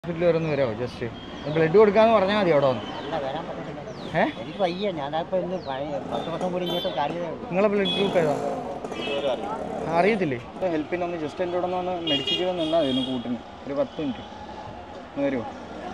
ഹോസ്പിറ്റലിൽ വരെ ഒന്ന് വരാമോ ജസ്റ്റ് ബ്ലഡ് കൊടുക്കാന്ന് പറഞ്ഞാൽ മതി അവിടെ വന്ന് അല്ല വരാൻ പറ്റത്തില്ല ഏ എനിക്ക് വയ്യ ഞാനപ്പോൾ ഇന്ന് പഴയ പത്ത് വർഷം കൂടി ഇങ്ങോട്ട് കാര്യം നിങ്ങളെ ബ്ലഡ് ഗ്രൂപ്പ് ഏതാ അറിയത്തില്ലേ ഹെൽപ്പിന് ഒന്ന് ജസ്റ്റ് എൻ്റെ കൂടെ ഒന്ന് വന്ന് മെഡിസിൻ നിന്നാൽ മതി ഒന്ന് കൂട്ടിന് ഒരു പത്ത് മിനിറ്റ് ഒന്ന് വരുമോ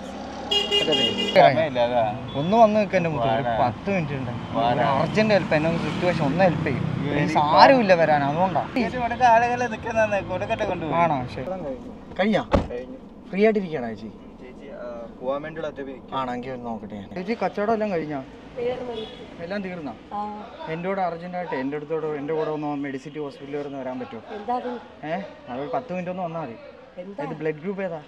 ഒന്ന് വന്ന് നിൽക്കാൻ എൻ്റെ മുഖത്ത് ഒരു പത്ത് മിനിറ്റ് ഉണ്ട് അർജന്റ് ഹെൽപ്പ് എന്നെ ഒന്ന് സിറ്റുവേഷൻ ഒന്ന് ഹെൽപ്പ് ചെയ്യും എനിക്ക് ആരുമില്ല വരാൻ അതുകൊണ്ടാണ് ആളുകൾ നിൽക്കുന്ന കൊടുക്കട്ടെ കൊണ്ടുപോയി ആണോ ശരി കഴിഞ്ഞാ ഫ്രീ ആയിട്ടിരിക്കണോ ചേച്ചി പോവാൻ വേണ്ടിയുള്ള ഒറ്റ ആണെങ്കിൽ ഒന്ന് നോക്കട്ടെ ഞാൻ ചേച്ചി കച്ചവടം എല്ലാം കഴിഞ്ഞാ എല്ലാം തീർന്നാ എൻ്റെ കൂടെ അർജൻറ്റായിട്ട് എൻ്റെ അടുത്തോട് എൻ്റെ കൂടെ ഒന്ന് മെഡിസിറ്റി ഹോസ്പിറ്റലിൽ വരെ ഒന്ന് വരാൻ പറ്റുമോ ഏഹ് അത് ഒരു പത്ത് മിനിറ്റ് ഒന്ന് വന്നാൽ മതി ഇത് ബ്ലഡ് ഗ്രൂപ്പ് ഏതാ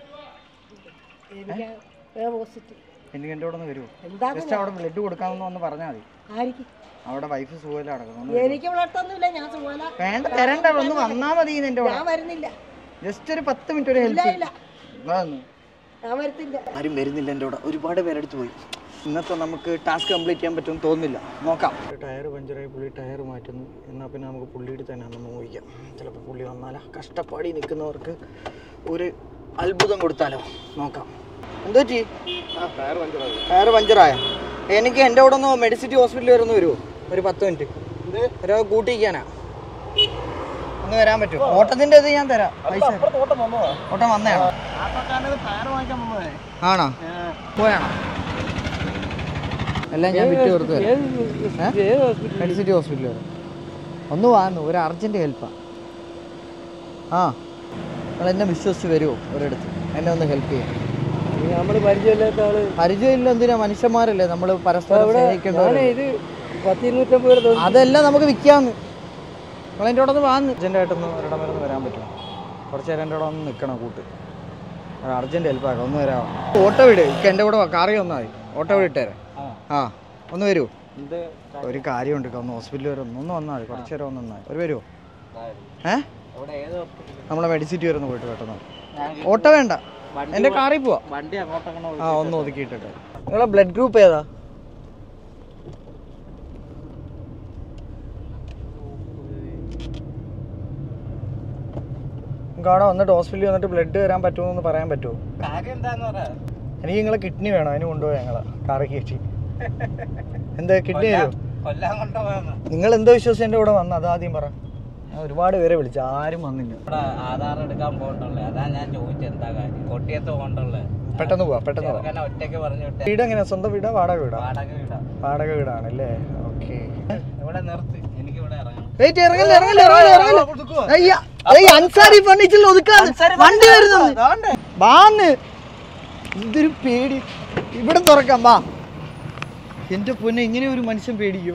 എനിക്ക് എൻ്റെ കൂടെ ഒന്ന് വരുമോ ജസ്റ്റ് അവിടെ ബ്ലഡ് കൊടുക്കാമെന്ന് ഒന്ന് പറഞ്ഞാൽ മതി അവിടെ വൈഫ് സുഖമില്ല നടക്കുന്നു എനിക്ക് വളർത്തൊന്നുമില്ല ഞാൻ സുഖമല്ല വേണ്ട തരണ്ട ഒന്ന് വന്നാൽ മതി എൻ്റെ കൂടെ ഞാൻ വരുന്നില്ല ജസ്റ്റ് ഒരു പത്ത് മിനിറ്റ് ഒരു ഹെൽപ്പ് ഇല്ല. ഞാൻ വരത്തില്ല ആരും വരുന്നില്ല എൻ്റെ കൂടെ ഒരുപാട് പേരെടുത്ത് പോയി ഇന്നത്തെ നമുക്ക് ടാസ്ക് കംപ്ലീറ്റ് ചെയ്യാൻ പറ്റുമെന്ന് തോന്നുന്നില്ല നോക്കാം ടയർ പഞ്ചറായി പുള്ളി ടയർ മാറ്റുന്നു എന്നാൽ പിന്നെ നമുക്ക് പുള്ളിയുടെ തന്നെ ഒന്ന് നോക്കിക്കാം ചിലപ്പോൾ പുള്ളി വന്നാലാ കഷ്ടപ്പാടി നിൽക്കുന്നവർക്ക് ഒരു അത്ഭുതം കൊടുത്താലോ നോക്കാം എന്തോ പറ്റി ടയർ പഞ്ചറായ എനിക്ക് എൻ്റെ കൂടെ ഒന്ന് മെഡിസിറ്റി ഹോസ്പിറ്റലിൽ വരെ ഒന്ന് വരുമോ ഒരു പത്ത് മിനിറ്റ് ഒരു കൂട്ടിക്കാനാ ഒന്ന് വരാൻ പറ്റുമോ ഓട്ടത്തിൻ്റെ ഇത് ഞാൻ തരാം പൈസ ഓട്ടം വന്നതാണോ ആണോ പോയാണോ എല്ലാം ഞാൻ വിറ്റ് കൊടുത്തു മെഡിസിറ്റി ഹോസ്പിറ്റലിൽ വരെ ഒന്ന് വാന്നു ഒരു അർജൻറ്റ് ഹെൽപ്പാ ആ നിങ്ങൾ എന്നെ വിശ്വസിച്ച് വരുമോ ഒരിടത്ത് എന്നെ ഒന്ന് ഹെൽപ്പ് ചെയ്യാം നമ്മൾ പരിചയമില്ലാത്ത ആള് പരിചയമില്ല എന്തിനാ മനുഷ്യന്മാരല്ലേ നമ്മൾ പരസ്പരം സ്നേഹിക്കേണ്ടവരല്ലേ? ഇത് പത്ത് ഇരുന്നൂറ്റമ്പത് രൂപ അതെല്ലാം നമുക്ക് വിൽക്കാന്ന് നിങ്ങൾ എൻ്റെ കൂടെ ഒന്ന് വാന്ന് അർജൻറ്റായിട്ടൊന്ന് ഒരിടം വരെ ഒന്ന് വരാൻ പറ്റുമോ കുറച്ച് നേരം എൻ്റെ കൂടെ ഒന്ന് നിൽക്കണം കൂട്ട് അർജൻറ്റ് ഹെൽപ്പാക്കാം ഒന്ന് വരാമോ ഓട്ടോ വിട് ഇക്ക് എൻ്റെ കൂടെ കാറി വന്നാൽ മതി ഓട്ടോ വിട്ടേരെ ആ ഒന്ന് വരുമോ ഇത് ഒരു കാര്യമുണ്ട് ഇക്ക, ഒന്ന് ഹോസ്പിറ്റലിൽ വരെ ഒന്ന് ഒന്ന് വന്നാൽ മതി കുറച്ച് നേരം ഒന്ന് വന്നാൽ ഒരു വരുമോ ഏ അവിടെ ഏത് hospital? നമ്മളെ മെഡിസിറ്റി വരെ ഒന്ന് പോയിട്ട് പെട്ടെന്ന് ഞാൻ ഓട്ടോ വേണ്ട വണ്ടി എൻ്റെ കാറിൽ പോവാ വണ്ടി അങ്ങോട്ടങ്ങനെ ആ ഒന്ന് ഒതുക്കിയിട്ടിട്ട് നിങ്ങളെ ബ്ലഡ് ഗ്രൂപ്പ് ഏതാ നിങ്ങൾക്ക് അവിടെ വന്നിട്ട് ഹോസ്പിറ്റലിൽ വന്നിട്ട് ബ്ലഡ് തരാൻ പറ്റുമോ എന്ന് പറയാൻ പറ്റുമോ കാര്യം എന്താന്ന് പറയാ എനിക്ക് നിങ്ങളെ കിഡ്നി വേണം അതിന് കൊണ്ടുപോയി ഞങ്ങളെ കാറി കയറ്റി എന്താ കിഡ്നി തരുമോ കൊല്ലാൻ കൊണ്ടുപോയെന്ന് നിങ്ങൾ എന്തോ വിശ്വസിച്ച് എൻ്റെ കൂടെ വന്ന അത് ആദ്യം പറ ഞാൻ ഒരുപാട് പേരെ വിളിച്ചു ആരും വന്നില്ല ഇവിടെ ആധാർ എടുക്കാൻ പോകണ്ടല്ലേ അതാ ഞാൻ ചോദിച്ചത് എന്താ കാര്യം കൊട്ടിയത്ത് പോകണ്ടല്ലേ പെട്ടെന്ന് പോവാ പെട്ടെന്ന് പോവാ ചെറുക്കനെ ഒറ്റയ്ക്ക് പറഞ്ഞു വിട്ടേ വീട് എങ്ങനെയാ സ്വന്തം വീടാ വാടക വീടാ വാടക വീടാ വാടക വീടാണല്ലേ ഓക്കെ ഇവിടെ നിർത്തി എനിക്ക് ഇവിടെ ഇറങ്ങണം വെയിറ്റ് ഇറങ്ങല്ലേ ഇറങ്ങല്ലേ ഇറങ്ങല്ലേ ഇറങ്ങല്ലേ അയ്യ അയ്യ അൻസാരി ഫർണിച്ചറിൽ ഒതുക്കാണ് വണ്ടി വരുന്നത് വാന്ന് ഇതൊരു പേടി ഇവിടെ തുറക്കാം വാ എന്റെ പൊന്നെ ഇങ്ങനെ ഒരു മനുഷ്യൻ പേടിക്കോ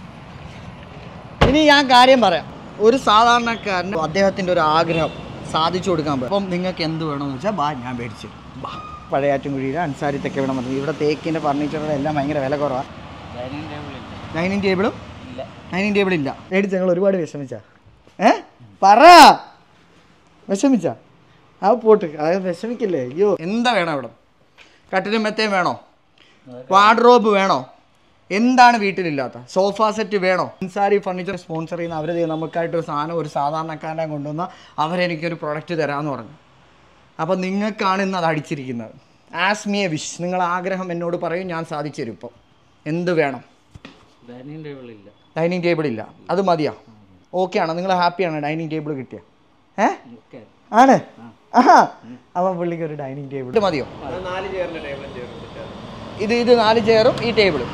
ഇനി ഞാൻ കാര്യം പറയാം ഒരു സാധാരണക്കാരന് അദ്ദേഹത്തിന്റെ ഒരു ആഗ്രഹം സാധിച്ചു കൊടുക്കാൻ പറ്റും അപ്പം നിങ്ങൾക്ക് എന്ത് വേണമെന്ന് വെച്ചാൽ ബാ ഞാൻ മേടിച്ചു ബാ പഴയാറ്റുംകുഴിയിൽ അൻസാരി തെക്കെ വേണം പറഞ്ഞു ഇവിടെ തേക്കിൻ്റെ ഫർണിച്ചറുടെ എല്ലാം ഭയങ്കര വില കുറവാണ് ഡൈനിങ് ടേബിൾ ഇല്ല ഡൈനിങ് ടേബിളും ഇല്ല ഡൈനിങ് ടേബിൾ ഇല്ല മേടിച്ച് ഞങ്ങൾ ഒരുപാട് വിഷമിച്ച ഏ പറ വിഷമിച്ച ആ പോട്ട് അതായത് വിഷമിക്കില്ലേ അയ്യോ എന്താ വേണം ഇവിടെ കട്ടിലും മെത്തയും വേണോ വാർഡ്രോബ് വേണോ എന്താണ് വീട്ടിലില്ലാത്ത സോഫ സെറ്റ് വേണോ അൻസാരി ഫർണിച്ചർ സ്പോൺസർ ചെയ്യുന്ന അവർ നമുക്കായിട്ട് ഒരു സാധനം ഒരു സാധാരണക്കാരനെ കൊണ്ടുവന്ന അവരെനിക്കൊരു പ്രൊഡക്റ്റ് തരാമെന്ന് പറഞ്ഞു അപ്പോൾ നിങ്ങൾക്കാണ് ഇന്ന് അത് അടിച്ചിരിക്കുന്നത് ആസ് മി എ വിഷ് നിങ്ങൾ ആഗ്രഹം എന്നോട് പറയും ഞാൻ സാധിച്ചു തരും ഇപ്പം എന്ത് വേണം ഡൈനിങ് ടേബിൾ ഇല്ല ഡൈനിങ് ടേബിൾ ഇല്ല അത് മതിയാ ഓക്കെ ആണോ നിങ്ങൾ ഹാപ്പിയാണ് ഡൈനിങ് ടേബിൾ കിട്ടിയ ഏ ഓക്കെ ആണ് ആഹാ അപ്പം പുള്ളിക്ക് ഒരു ഡൈനിങ് ടേബിൾ ഇത് മതിയോ നാല് ചേറിന്റെ ടേബിളും ചേർത്തിട്ട് ഇത് ഇത് നാല് ചെയറും ഈ ടേബിളും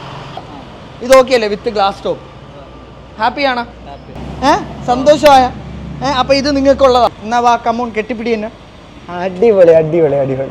ഇത് ഓക്കെ അല്ലേ വിത്ത് ഗ്ലാസ് ടോപ്പ് ഹാപ്പിയാണോ ഏ സന്തോഷമായ ഏ അപ്പം ഇത് നിങ്ങൾക്കുള്ളതാ എന്നാ വാ കമ്മോൺ കെട്ടിപ്പിടി തന്നെ അടിപൊളി അടിപൊളി അടിപൊളി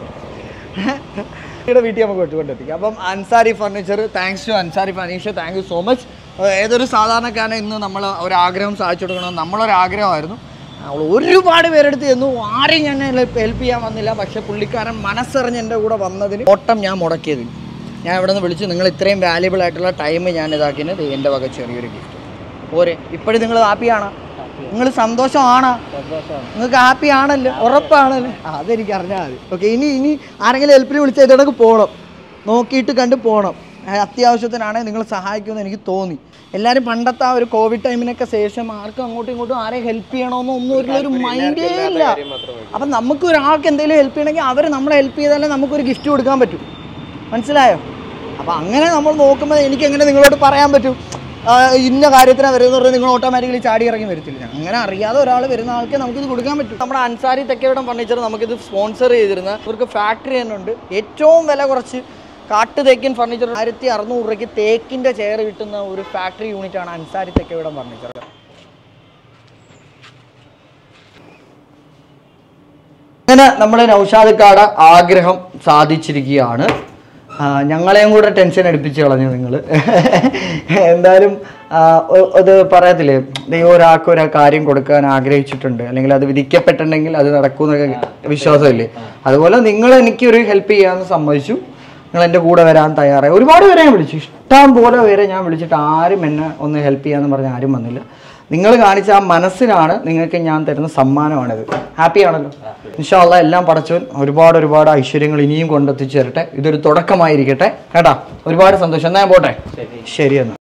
ഇവിടെ വീട്ടിൽ നമുക്ക് കൊണ്ടുകൊണ്ടെത്തിക്കാം അപ്പം Ansari furniture thanks to Ansari furniture thank you so much ഏതൊരു സാധാരണക്കാരനെ ഇന്ന് നമ്മൾ ഒരു ആഗ്രഹം സാധിച്ചു കൊടുക്കണം നമ്മളൊരു ആഗ്രഹമായിരുന്നു അവൾ ഒരുപാട് പേരെടുത്ത് ചെന്നു ആരെയും ഞാൻ ഹെൽപ്പ് ചെയ്യാൻ വന്നില്ല പക്ഷെ പുള്ളിക്കാരൻ മനസ്സറിഞ്ഞ് എൻ്റെ കൂടെ വന്നതിന് ഓട്ടം ഞാൻ മുടക്കിയതിന് ഞാൻ ഇവിടെ നിന്ന് വിളിച്ചു നിങ്ങൾ ഇത്രയും വാല്യബിൾ ആയിട്ടുള്ള ടൈം ഞാൻ ഇതാക്കിയത് എൻ്റെ വക ചെറിയൊരു ഗിഫ്റ്റ് പോരെ ഇപ്പോഴും നിങ്ങൾ ഹാപ്പിയാണോ നിങ്ങൾ സന്തോഷമാണോ സന്തോഷമാണ് നിങ്ങൾക്ക് ഹാപ്പി ആണല്ലോ ഉറപ്പാണല്ലോ ആ, അതെനിക്ക് അറിഞ്ഞാൽ മതി ഓക്കെ ഇനി ഇനി ആരെങ്കിലും ഹെൽപ്പിന് വിളിച്ചാൽ ഇതിടക്ക് പോകണം നോക്കിയിട്ട് കണ്ട് പോകണം ഏഹ് അത്യാവശ്യത്തിനാണെങ്കിൽ നിങ്ങൾ സഹായിക്കുമെന്ന് എനിക്ക് തോന്നി എല്ലാവരും പണ്ടത്തെ ആ ഒരു കോവിഡ് ടൈമിനൊക്കെ ശേഷം ആർക്കും അങ്ങോട്ടും ഇങ്ങോട്ടും ആരെയും ഹെൽപ്പ് ചെയ്യണമെന്നോ ഒന്നും ഒരു ഒരു മൈൻഡേ ഇല്ല അപ്പം നമുക്ക് ഒരാൾക്ക് എന്തെങ്കിലും ഹെൽപ്പ് ചെയ്യണമെങ്കിൽ അവർ നമ്മളെ ഹെൽപ്പ് ചെയ്താലേ നമുക്കൊരു ഗിഫ്റ്റ് കൊടുക്കാൻ പറ്റും മനസ്സിലായോ അപ്പം അങ്ങനെ നമ്മൾ നോക്കുമ്പോൾ എനിക്ക് എങ്ങനെ നിങ്ങളോട് പറയാൻ പറ്റും ആ, ഇന്ന കാര്യത്തിനാണ് വരുന്നത് പറഞ്ഞാൽ നിങ്ങൾ ഓട്ടോമാറ്റിക്കലി ചാടി ഇറങ്ങി വരത്തില്ല അങ്ങനെ അറിയാതെ ഒരാൾ വരുന്ന ആൾക്ക് നമുക്കിത് കൊടുക്കാൻ പറ്റും നമ്മുടെ അൻസാരി തെക്കേവിടം ഫർണിച്ചർ നമുക്കിത് സ്പോൺസർ ചെയ്തിരുന്ന ഇവർക്ക് ഫാക്ടറി തന്നെ ഉണ്ട് ഏറ്റവും വില കുറച്ച് കാട്ടു തേക്കിൻ ഫർണിച്ചർ ആയിരത്തി അറുന്നൂറ് രൂപയ്ക്ക് തേക്കിൻ്റെ ചെയർ കിട്ടുന്ന ഒരു ഫാക്ടറി യൂണിറ്റ് ആണ് അൻസാരി തെക്കേവിടം ഫർണിച്ചർ അങ്ങനെ നമ്മൾ നൗഷാദക്കാട് ആഗ്രഹം സാധിച്ചിരിക്കുകയാണ് ആ, ഞങ്ങളെയും കൂടെ ടെൻഷൻ അടുപ്പിച്ച് കളഞ്ഞു നിങ്ങൾ എന്തായാലും ആ, ഒ- അത് പറയത്തില്ലേ ദൈവം ഒരാൾക്ക് ഒരു കാര്യം കൊടുക്കാൻ ആഗ്രഹിച്ചിട്ടുണ്ട് അല്ലെങ്കിൽ അത് വിധിക്കപ്പെട്ടിട്ടുണ്ടെങ്കിൽ അത് നടക്കുമെന്നൊക്കെ വിശ്വാസമില്ലേ അതുപോലെ നിങ്ങൾ എനിക്ക് ഒരു ഹെൽപ്പ് ചെയ്യാമെന്ന് സമ്മതിച്ചു നിങ്ങൾ എൻ്റെ കൂടെ വരാൻ തയ്യാറായി ഒരുപാട് പേരെ ഞാൻ വിളിച്ചു ഇഷ്ടം പോലെ പേരെ ഞാൻ വിളിച്ചിട്ട് ആരും എന്നെ ഒന്ന് ഹെൽപ്പ് ചെയ്യാന്ന് പറഞ്ഞ് ആരും വന്നില്ല നിങ്ങൾ കാണിച്ച ആ മനസ്സിനാണ് നിങ്ങൾക്ക് ഞാൻ തരുന്ന സമ്മാനമാണിത് ഹാപ്പി ആണല്ലോ ഇൻഷാല്ല എല്ലാം പടച്ചവൻ ഒരുപാട് ഒരുപാട് ഐശ്വര്യങ്ങൾ ഇനിയും കൊണ്ടെത്തിച്ചു തരട്ടെ ഇതൊരു തുടക്കമായിരിക്കട്ടെ കേട്ടാ ഒരുപാട് സന്തോഷം എന്നാ ഞാൻ പോട്ടെ ശരി എന്നാ